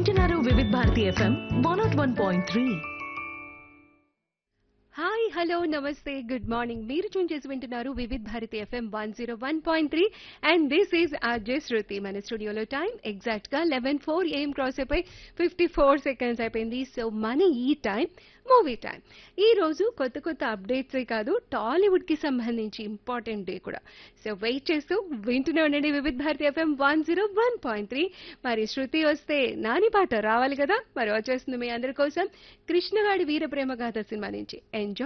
వింటున్నారు Vividh Bharati FM one nought one point three hi hello నమస్తే good morning మీరు tune చేసి వింటున్నారు Vividh Bharati FM one zero one point three and this is RJ Shruti మన స్టూడియోలో టైం ఎగ్జాక్ట్ గా లెవెన్ ఫోర్ ఏం క్రాస్ అయిపోయి ఫిఫ్టీ ఫోర్ సెకండ్స్ అయిపోయింది సో మన ఈ టైం మూవీ టైం ఈ రోజు కొత్త కొత్త అప్డేట్సే కాదు టాలీవుడ్ కి సంబంధించి ఇంపార్టెంట్ డే కూడా సో వెయిట్ చేస్తూ వింటూనే ఉండండి Vividh Bharati FM one zero one point three మరి శృతి వస్తే నాని పాట రావాలి కదా మరి వచ్చేస్తుంది మీ అందరి కోసం కృష్ణవాడి వీరప్రేమ గాథ సినిమా నుంచి